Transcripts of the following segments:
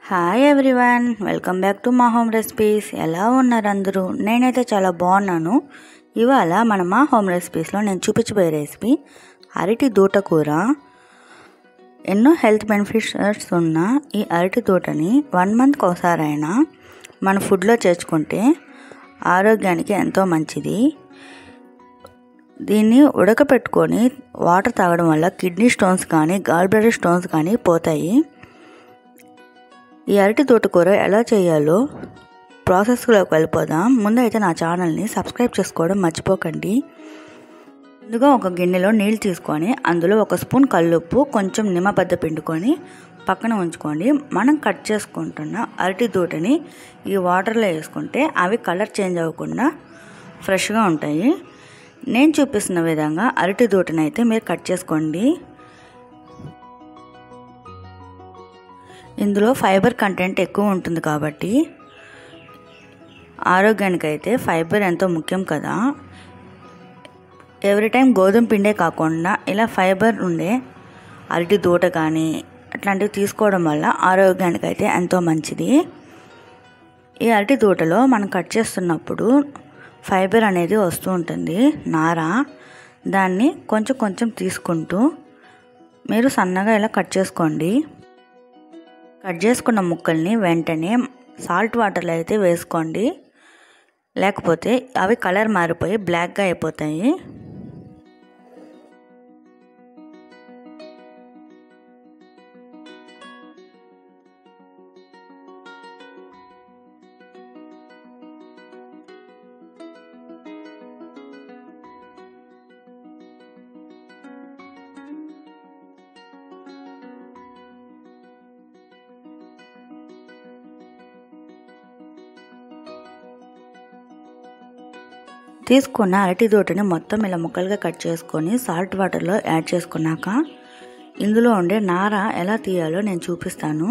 hi everyone welcome back to మా home recipes ఎలా ఉన్నారు అందరూ నేనైతే చాలా బాగున్నాను ఇవాళ మన మా హోమ్ రెసిపీస్లో నేను చూపించబోయే రెసిపీ అరటి దూట కూర ఎన్నో హెల్త్ బెనిఫిట్స్ ఉన్న ఈ అరటి దూటని వన్ మంత్కి ఒకసారైనా మన ఫుడ్లో చేర్చుకుంటే ఆరోగ్యానికి ఎంతో మంచిది దీన్ని ఉడకపెట్టుకొని వాటర్ తాగడం వల్ల కిడ్నీ స్టోన్స్ కానీ గాల్ బ్లడర్ స్టోన్స్ కానీ పోతాయి ఈ అరటి తోటకూర ఎలా చేయాలో ప్రాసెస్లోకి వెళ్ళిపోదాం ముందు అయితే నా ఛానల్ని సబ్స్క్రైబ్ చేసుకోవడం మర్చిపోకండి ముందుగా ఒక గిన్నెలో నీళ్ళు తీసుకొని అందులో ఒక స్పూన్ కల్లుప్పు కొంచెం నిమ్మబద్ద పిండుకొని పక్కన ఉంచుకోండి మనం కట్ చేసుకుంటున్న అరటి దూటని ఈ వాటర్లో వేసుకుంటే అవి కలర్ చేంజ్ అవ్వకుండా ఫ్రెష్గా ఉంటాయి నేను చూపిస్తున్న విధంగా అరటి దూటని అయితే మీరు కట్ చేసుకోండి ఇందులో ఫైబర్ కంటెంట్ ఎక్కువ ఉంటుంది కాబట్టి ఆరోగ్యానికి అయితే ఫైబర్ ఎంతో ముఖ్యం కదా ఎవ్రీ టైం గోధుమ పిండే కాకుండా ఇలా ఫైబర్ ఉండే అరటి దూట కానీ అట్లాంటివి తీసుకోవడం వల్ల ఆరోగ్యానికి అయితే ఎంతో మంచిది ఈ అరటి దూటలో మనం కట్ చేస్తున్నప్పుడు ఫైబర్ అనేది వస్తూ ఉంటుంది నార దాన్ని కొంచెం కొంచెం తీసుకుంటూ మీరు సన్నగా ఇలా కట్ చేసుకోండి కట్ చేసుకున్న ముక్కల్ని వెంటనే సాల్ట్ వాటర్లో అయితే వేసుకోండి లేకపోతే అవి కలర్ మారిపోయి బ్లాక్గా అయిపోతాయి తీసుకున్న అరటి దోటని మొత్తం ఇలా ముక్కలుగా కట్ చేసుకొని సాల్ట్ వాటర్లో యాడ్ చేసుకున్నాక ఇందులో ఉండే నార ఎలా తీయాలో నేను చూపిస్తాను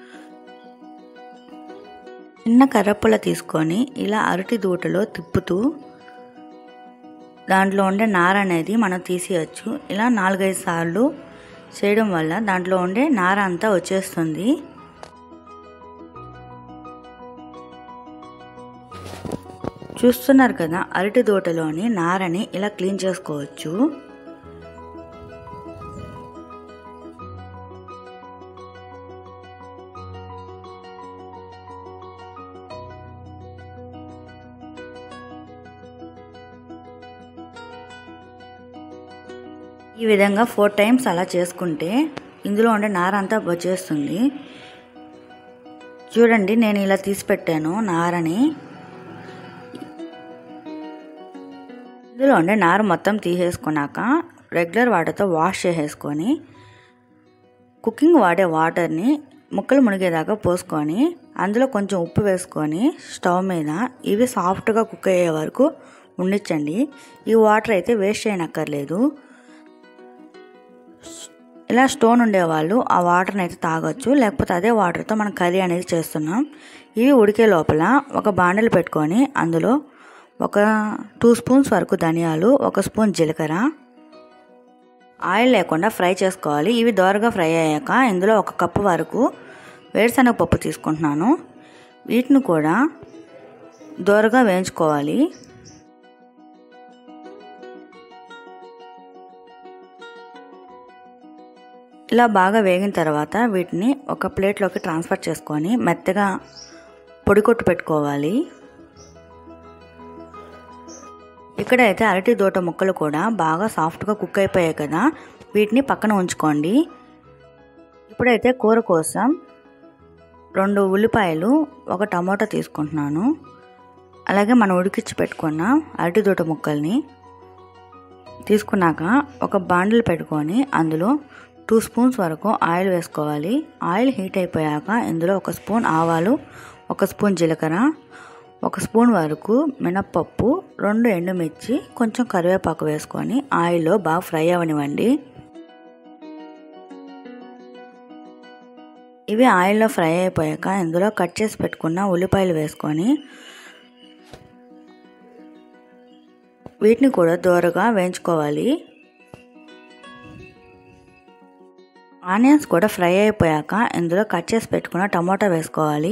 చిన్న కర్రపుల్ల తీసుకొని ఇలా అరటి దూటలో తిప్పుతూ దాంట్లో ఉండే నార అనేది మనం తీసేయచ్చు ఇలా నాలుగైదు సార్లు చేయడం వల్ల దాంట్లో ఉండే నార అంతా వచ్చేస్తుంది చూస్తున్నారు కదా అరటి దోటలోని నారని ఇలా క్లీన్ చేసుకోవచ్చు ఈ విధంగా ఫోర్ టైమ్స్ అలా చేసుకుంటే ఇందులో ఉండే నార అంతా వచ్చేస్తుంది చూడండి నేను ఇలా తీసి పెట్టాను నారని ఇందులో ఉండే నారు మొత్తం తీసేసుకున్నాక రెగ్యులర్ వాటర్తో వాష్ చేసేసుకొని కుకింగ్ వాడే వాటర్ని ముక్కలు మునిగేదాకా పోసుకొని అందులో కొంచెం ఉప్పు వేసుకొని స్టవ్ మీద ఇవి సాఫ్ట్గా కుక్ అయ్యే వరకు ఉండించండి ఈ వాటర్ అయితే వేస్ట్ చేయనక్కర్లేదు ఇలా స్టోన్ ఉండేవాళ్ళు ఆ వాటర్ని అయితే తాగొచ్చు లేకపోతే అదే వాటర్తో మనం కర్రీ అనేది చేస్తున్నాం ఇవి ఉడికే లోపల ఒక బాండలు పెట్టుకొని అందులో ఒక టూ స్పూన్స్ వరకు ధనియాలు ఒక స్పూన్ జీలకర్ర ఆయిల్ లేకుండా ఫ్రై చేసుకోవాలి ఇవి దోరగా ఫ్రై అయ్యాక ఇందులో ఒక కప్పు వరకు వేరుశనగ పప్పు తీసుకుంటున్నాను వీటిని కూడా దోరగా వేయించుకోవాలి ఇలా బాగా వేగిన తర్వాత వీటిని ఒక ప్లేట్లోకి ట్రాన్స్ఫర్ చేసుకొని మెత్తగా పొడి కొట్టు పెట్టుకోవాలి ఇక్కడైతే అరటి దోట ముక్కలు కూడా బాగా సాఫ్ట్గా కుక్ అయిపోయాయి కదా వీటిని పక్కన ఉంచుకోండి ఇప్పుడైతే కూర కోసం రెండు ఉల్లిపాయలు ఒక టమాటా తీసుకుంటున్నాను అలాగే మనం ఉడికించి పెట్టుకున్న అరటి దోట ముక్కల్ని తీసుకున్నాక ఒక బాండిల్ పెట్టుకొని అందులో టూ స్పూన్స్ వరకు ఆయిల్ వేసుకోవాలి ఆయిల్ హీట్ అయిపోయాక ఇందులో ఒక స్పూన్ ఆవాలు ఒక స్పూన్ జీలకర్ర ఒక స్పూన్ వరకు మినప్పప్పు రెండు ఎండుమిర్చి కొంచెం కరివేపాకు వేసుకొని ఆయిల్లో బాగా ఫ్రై అవనివ్వండి ఇవి ఆయిల్లో ఫ్రై అయిపోయాక ఇందులో కట్ చేసి పెట్టుకున్న ఉల్లిపాయలు వేసుకొని వీటిని కూడా దోరగా వేయించుకోవాలి ఆనియన్స్ కూడా ఫ్రై అయిపోయాక ఇందులో కట్ చేసి పెట్టుకున్న టమోటా వేసుకోవాలి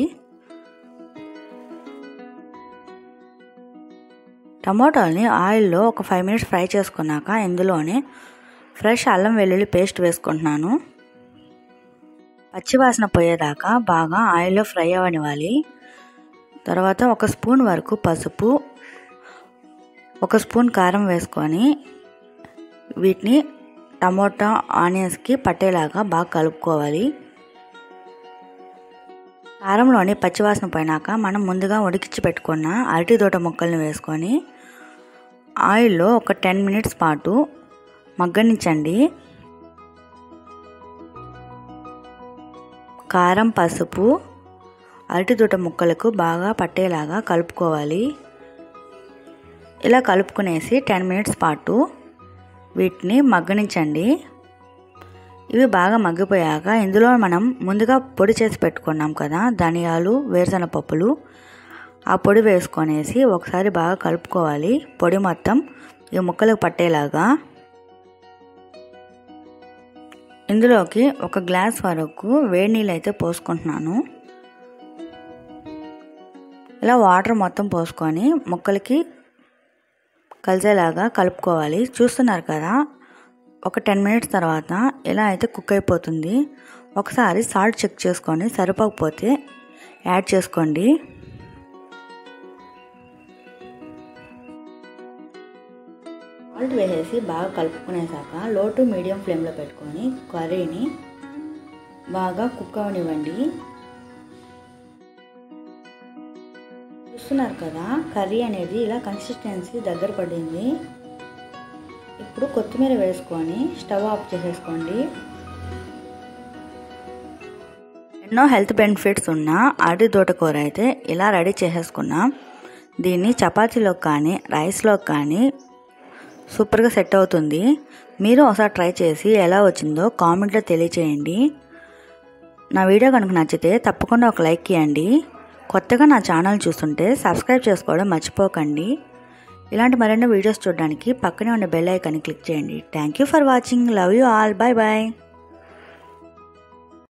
టమోటాలని ఆయిల్లో ఒక ఫైవ్ మినిట్స్ ఫ్రై చేసుకున్నాక ఇందులోనే ఫ్రెష్ అల్లం వెల్లుల్లి పేస్ట్ వేసుకుంటున్నాను పచ్చివాసన పోయేదాకా బాగా ఆయిల్లో ఫ్రై అవ్వనివ్వాలి తర్వాత ఒక స్పూన్ వరకు పసుపు ఒక స్పూన్ కారం వేసుకొని వీటిని టమోటా ఆనియన్స్కి పట్టేలాగా బాగా కలుపుకోవాలి కారంలోని పచ్చివాసన పోయినాక మనం ముందుగా ఉడికించి పెట్టుకున్న అరటి తోట ముక్కల్ని వేసుకొని ఆయిల్లో ఒక టెన్ మినిట్స్ పాటు మగ్గనించండి కారం పసుపు అరటి తోట ముక్కలకు బాగా పట్టేలాగా కలుపుకోవాలి ఇలా కలుపుకునేసి టెన్ మినిట్స్ పాటు వీటిని మగ్గనించండి ఇవి బాగా మగ్గిపోయాక ఇందులో మనం ముందుగా పొడి చేసి పెట్టుకున్నాం కదా ధనియాలు వేరుశనగ పప్పులు ఆ పొడి వేసుకొనేసి ఒకసారి బాగా కలుపుకోవాలి పొడి మొత్తం ఈ ముక్కలకు పట్టేలాగా ఇందులోకి ఒక గ్లాస్ వరకు వేడి నీళ్ళు అయితే పోసుకుంటున్నాను ఇలా వాటర్ మొత్తం పోసుకొని ముక్కలకి కలిసేలాగా కలుపుకోవాలి చూస్తున్నారు కదా ఒక టెన్ మినిట్స్ తర్వాత ఇలా అయితే కుక్ అయిపోతుంది ఒకసారి సాల్ట్ చెక్ చేసుకొని సరిపోకపోతే యాడ్ చేసుకోండి సాల్ట్ వేసేసి బాగా కలుపుకునేసాక లో టు మీడియం ఫ్లేమ్లో పెట్టుకొని కర్రీని బాగా కుక్ అవనివ్వండి చూస్తున్నారు కదా కర్రీ అనేది ఇలా కన్సిస్టెన్సీ దగ్గర పడింది ఇప్పుడు కొత్తిమీర వేసుకొని స్టవ్ ఆఫ్ చేసేసుకోండి ఎన్నో హెల్త్ బెనిఫిట్స్ ఉన్న అరటి తోటకూర అయితే ఇలా రెడీ చేసేసుకున్నాం దీన్ని చపాతీలోకి కానీ రైస్లోకి కానీ సూపర్గా సెట్ అవుతుంది మీరు ఒకసారి ట్రై చేసి ఎలా వచ్చిందో కామెంట్లో తెలియచేయండి నా వీడియో కనుక నచ్చితే తప్పకుండా ఒక లైక్ ఇవ్వండి కొత్తగా నా ఛానల్ చూస్తుంటే సబ్స్క్రైబ్ చేసుకోవడం మర్చిపోకండి ఇలాంటి మరెన్నో వీడియోస్ చూడడానికి పక్కనే ఉన్న బెల్ ఐకాన్ని క్లిక్ చేయండి thank you for watching love you all bye bye